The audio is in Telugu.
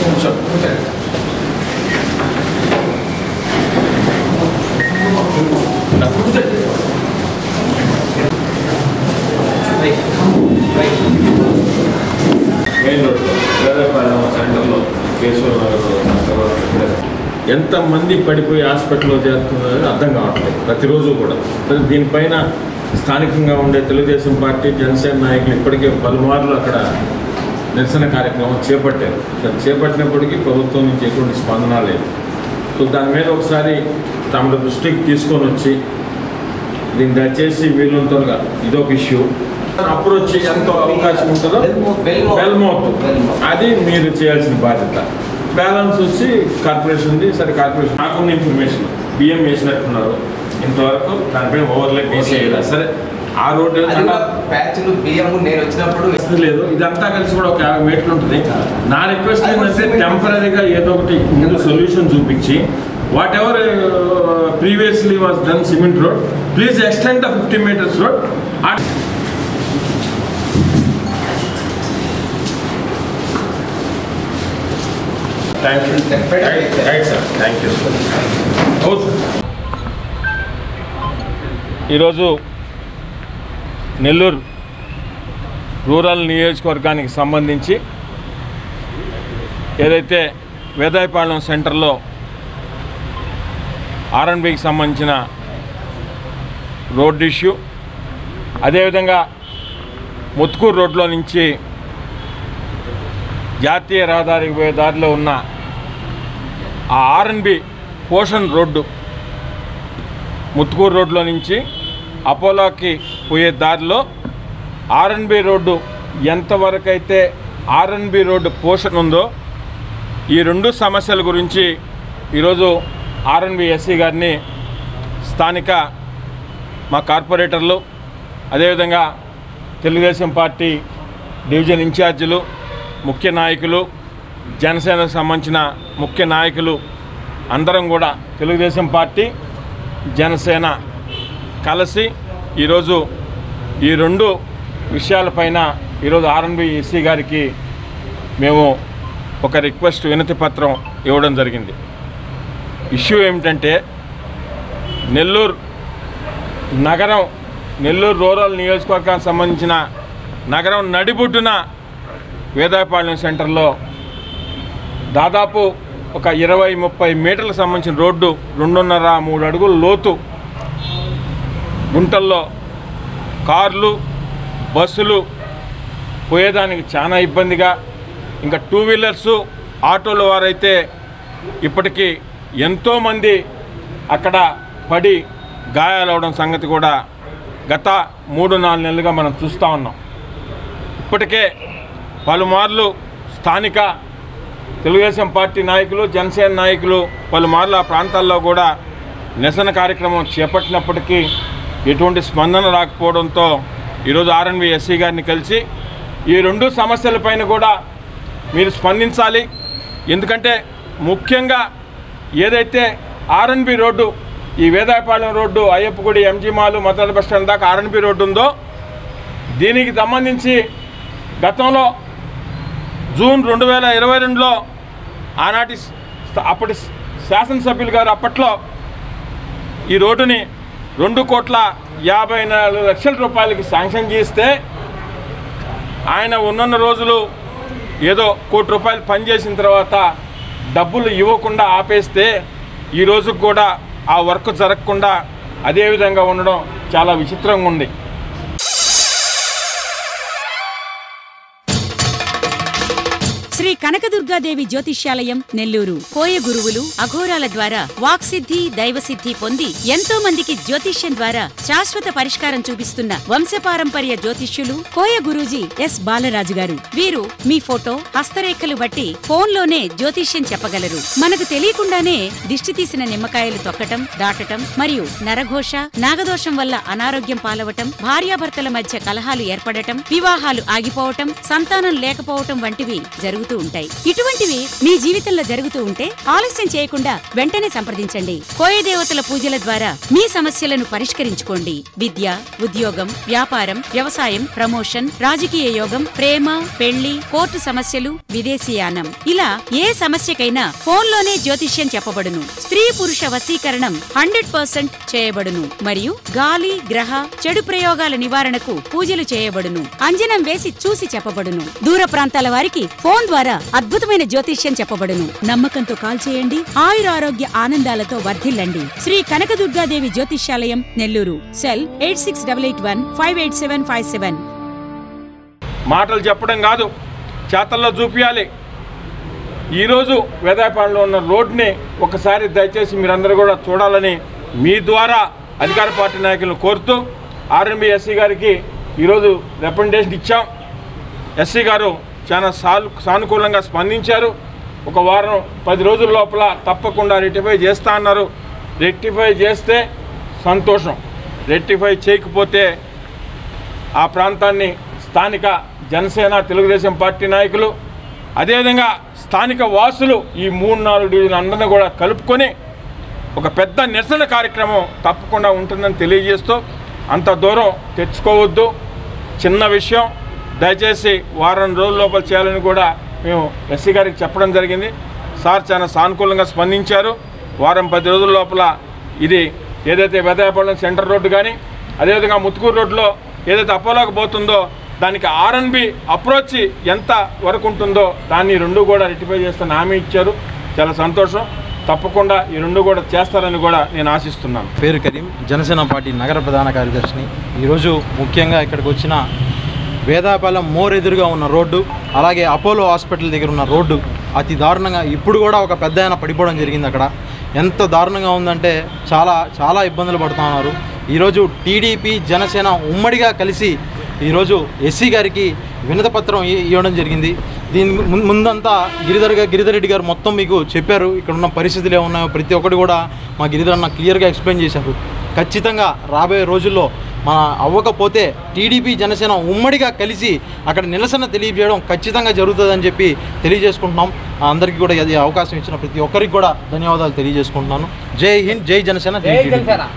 మెయిన్ రోడ్లో వేదపాలెం సెంటర్లో కేశవ సెంటర్లో ఎంతమంది పడిపోయి హాస్పిటల్లో చేరుతున్నది అర్థం కావట్లేదు ప్రతిరోజు కూడా మరి దీనిపైన స్థానికంగా ఉండే తెలుగుదేశం పార్టీ జనసేన నాయకులు ఇప్పటికే పలుమార్లు అక్కడ నిరసన కార్యక్రమం చేపట్టారు సరే, చేపట్టినప్పటికీ ప్రభుత్వం నుంచి ఎటువంటి స్పందన లేదు సో దాని మీద ఒకసారి తమ దృష్టికి తీసుకొని వచ్చి దీన్ని దయచేసి వీలున్న త్వరగా ఇదొక ఇష్యూ అప్రోచ్ ఎంత అవకాశం ఉంటుందో Belmont. బెల్మౌత్ Belmont. అది మీరు చేయాల్సిన బాధ్యత బ్యాలెన్స్ వచ్చి కార్పొరేషన్ ఉంది సరే కార్పొరేషన్ నాకున్న ఇన్ఫర్మేషన్ బియ్యం వేసినట్టున్నారు ఇంతవరకు దానిపైన ఓవర్లే బీసీ సరే ఆ రోడ్డు అది కూడా ప్యాచ్లు బియ్యము నేను వచ్చినప్పుడు పరిస్థితి లేదు ఇదంతా కలిసి కూడా ఒక యాభై మీటర్లు ఉంటుంది నా రిక్వెస్ట్ ఏంటంటే టెంపరీగా ఏదో ఒకటి ముందు సొల్యూషన్ చూపించి whatever previously was done cement road please extend the fifty meters road thank you right sir thank you ఈరోజు నెల్లూరు రూరల్ నియోజకవర్గానికి సంబంధించి ఏదైతే వేదాయపాలెం సెంటర్లో ఆర్ఎన్బికి సంబంధించిన రోడ్ ఇష్యూ అదేవిధంగా ముత్కూరు రోడ్లో నుంచి జాతీయ రహదారికి పోయే దారిలో ఉన్న ఆ ఆర్ఎన్బి పోషన్ రోడ్డు ముత్కూరు రోడ్లో నుంచి అపోలోకి పోయే దారిలో ఆర్ఎన్బి రోడ్డు ఎంతవరకు అయితే ఆర్ఎన్బి రోడ్డు పోషణ ఉందో ఈ రెండు సమస్యల గురించి ఈరోజు ఆర్ఎన్బి ఎస్సీ గారిని స్థానిక మా కార్పొరేటర్లు అదేవిధంగా తెలుగుదేశం పార్టీ డివిజన్ ఇన్ఛార్జీలు ముఖ్య నాయకులు జనసేనకు సంబంధించిన ముఖ్య నాయకులు అందరం కూడా తెలుగుదేశం పార్టీ జనసేన కలిసి ఈరోజు ఈ రెండు విషయాలపైన ఈరోజు ఆర్ఎన్బి ఎస్సీ గారికి మేము ఒక రిక్వెస్ట్ వినతి పత్రం ఇవ్వడం జరిగింది ఇష్యూ ఏమిటంటే నెల్లూరు నగరం నెల్లూరు రూరల్ నియోజకవర్గానికి సంబంధించిన నగరం నడిబొడ్డున వేదాయపాలెం సెంటర్లో దాదాపు ఒక ఇరవై ముప్పై మీటర్లకు సంబంధించిన రోడ్డు రెండున్నర మూడు అడుగుల లోతు గుంటల్లో కార్లు బస్సులు పోయేదానికి చాలా ఇబ్బందిగా ఇంకా టూ వీలర్సు ఆటోల వారైతే ఇప్పటికీ ఎంతోమంది అక్కడ పడి గాయాలవడం సంగతి కూడా గత మూడు నాలుగు నెలలుగా మనం చూస్తూ ఉన్నాం ఇప్పటికే పలుమార్లు స్థానిక తెలుగుదేశం పార్టీ నాయకులు జనసేన నాయకులు పలుమార్లు ఆ ప్రాంతాల్లో కూడా నిరసన కార్యక్రమం చేపట్టినప్పటికీ ఎటువంటి స్పందన రాకపోవడంతో ఈరోజు ఆర్ఎన్బి ఎస్సీ గారిని కలిసి ఈ రెండు సమస్యలపైన కూడా మీరు స్పందించాలి ఎందుకంటే ముఖ్యంగా ఏదైతే ఆర్ఎన్బి రోడ్డు ఈ వేదాయపాలెం రోడ్డు అయ్యప్పగుడి ఎంజీ మాలు మతాల బస్ స్టాండ్ దాకా ఆర్ఎన్బి రోడ్డు ఉందో దీనికి సంబంధించి గతంలో జూన్ రెండు వేల ఇరవై రెండులో ఆనాటి స్థ- అప్పటి శాసనసభ్యులు గారు అప్పట్లో ఈ రోడ్డుని రెండు కోట్ల యాభై నాలుగు లక్షల రూపాయలకి శాంక్షన్ చేస్తే ఆయన ఉన్నన్న రోజులు ఏదో కోటి రూపాయలు పనిచేసిన తర్వాత డబ్బులు ఇవ్వకుండా ఆపేస్తే ఈ రోజుకు కూడా ఆ వర్క్ జరగకుండా అదే విధంగా ఉండడం చాలా విచిత్రంగా ఉంది శ్రీ కనకదుర్గాదేవి జ్యోతిష్యాలయం నెల్లూరు కోయ గురువులు అఘోరాల ద్వారా వాక్సిద్ధి దైవసిద్ధి పొంది ఎంతో మందికి జ్యోతిష్యం ద్వారా శాశ్వత పరిష్కారం చూపిస్తున్న వంశపారంపర్య జ్యోతిష్యులు కోయ గురూజీ ఎస్ బాలరాజు గారు వీరు మీ ఫోటో హస్తరేఖలు బట్టి ఫోన్లోనే జ్యోతిష్యం చెప్పగలరు మనకు తెలియకుండానే దిష్టి తీసిన నిమ్మకాయలు తొక్కటం దాటటం మరియు నరఘోష నాగదోషం వల్ల అనారోగ్యం పాలవటం భార్యాభర్తల మధ్య కలహాలు ఏర్పడటం వివాహాలు ఆగిపోవటం సంతానం లేకపోవటం వంటివి జరుగుతూ జరుగుతూ ఉంటాయి ఇటువంటివి మీ జీవితంలో జరుగుతూ ఉంటే ఆలస్యం చేయకుండా వెంటనే సంప్రదించండి కోయ దేవతల పూజల ద్వారా మీ సమస్యలను పరిష్కరించుకోండి విద్య ఉద్యోగం వ్యాపారం వ్యవసాయం ప్రమోషన్ రాజకీయ యోగం ప్రేమ పెళ్లి కోర్టు సమస్యలు విదేశీయానం ఇలా ఏ సమస్యకైనా ఫోన్లోనే జ్యోతిష్యం చెప్పబడును స్త్రీ పురుష వశీకరణం హండ్రెడ్ పర్సెంట్ చేయబడును మరియు గాలి గ్రహ చెడు ప్రయోగాల నివారణకు పూజలు చేయబడును అంజనం వేసి చూసి చెప్పబడును దూర ప్రాంతాల వారికి ఫోన్ ద్వారా అద్భుతమైన జ్యోతిష్యం చెప్పబడును నమ్మకంతో కాల్ చేయండి ఆయుర ఆరోగ్య ఆనందాలతో వర్ధిల్లండి Shri Kanakadurgadevi Jyotishyalayam Nellore cell eight six double eight one five eight seven five seven మాటలు చెప్పడం కాదు చేతల్లో చూపించాలి ఈరోజు వేదాయపాలెంలో ఉన్న రోడ్ని ఒకసారి దయచేసి మీరందరూ కూడా చూడాలని మీ ద్వారా అధికార పార్టీ నాయకులను కోరుతూ ఆర్ఎంబి ఎస్సీ గారికి ఈరోజు రికమెండేషన్ ఇచ్చాం ఎస్సీ గారు చాలా సాలు సానుకూలంగా స్పందించారు ఒక వారం పది రోజుల లోపల తప్పకుండా రెక్టిఫై చేస్తా అన్నారు రెక్టిఫై చేస్తే సంతోషం రెక్టిఫై చేయకపోతే ఆ ప్రాంతాన్ని స్థానిక జనసేన తెలుగుదేశం పార్టీ నాయకులు అదేవిధంగా స్థానిక వాసులు ఈ మూడు నాలుగు డివిజన్లు అందరినీ కూడా కలుపుకొని ఒక పెద్ద నిరసన కార్యక్రమం తప్పకుండా ఉంటుందని తెలియజేస్తూ అంత దూరం తెచ్చుకోవద్దు చిన్న విషయం దయచేసి వారం రోజుల లోపల చేయాలని కూడా మేము ఎస్సీ గారికి చెప్పడం జరిగింది సార్ చాలా సానుకూలంగా స్పందించారు వారం పది రోజుల లోపల ఇది ఏదైతే వెదయపాలెం సెంటర్ రోడ్డు కానీ అదేవిధంగా ముత్తుకూరు రోడ్లో ఏదైతే అపోలోకి పోతుందో దానికి ఆర్ఎన్బి అప్రోచ్ ఎంత వరకు ఉంటుందో దాన్ని రెండు కూడా రెక్టిఫై చేస్తాను హామీ ఇచ్చారు చాలా సంతోషం తప్పకుండా ఈ రెండు కూడా చేస్తారని కూడా నేను ఆశిస్తున్నాను పేరు కరీం జనసేన పార్టీ నగర ప్రధాన కార్యదర్శిని ఈరోజు ముఖ్యంగా ఇక్కడికి వచ్చిన వేదాపాలెం మోర్ ఎదురుగా ఉన్న రోడ్డు అలాగే అపోలో హాస్పిటల్ దగ్గర ఉన్న రోడ్డు అతి దారుణంగా ఇప్పుడు కూడా ఒక పెద్ద ఆయన పడిపోవడం జరిగింది అక్కడ ఎంత దారుణంగా ఉందంటే చాలా చాలా ఇబ్బందులు పడుతూ ఉన్నారు ఈరోజు టీడీపీ జనసేన ఉమ్మడిగా కలిసి ఈరోజు ఎస్సీ గారికి వినత పత్రం ఇ- ఇవ్వడం జరిగింది దీని ము- ముందంతా గిరిధర్ గా- గిరిధర్ రెడ్డి గారు మొత్తం మీకు చెప్పారు ఇక్కడ ఉన్న పరిస్థితులు ఏమున్నాయో ప్రతి ఒక్కటి కూడా మా గిరిధర్ అన్న క్లియర్గా ఎక్స్ప్లెయిన్ చేశారు ఖచ్చితంగా రాబోయే రోజుల్లో మన అవ్వకపోతే టీడీపీ జనసేన ఉమ్మడిగా కలిసి అక్కడ నిరసన తెలియజేయడం ఖచ్చితంగా జరుగుతుందని చెప్పి తెలియజేసుకుంటున్నాం అందరికీ కూడా ఇది అవకాశం ఇచ్చిన ప్రతి ఒక్కరికి కూడా ధన్యవాదాలు తెలియజేసుకుంటున్నాను జై హింద్ జై జనసేన జై టీడీపీ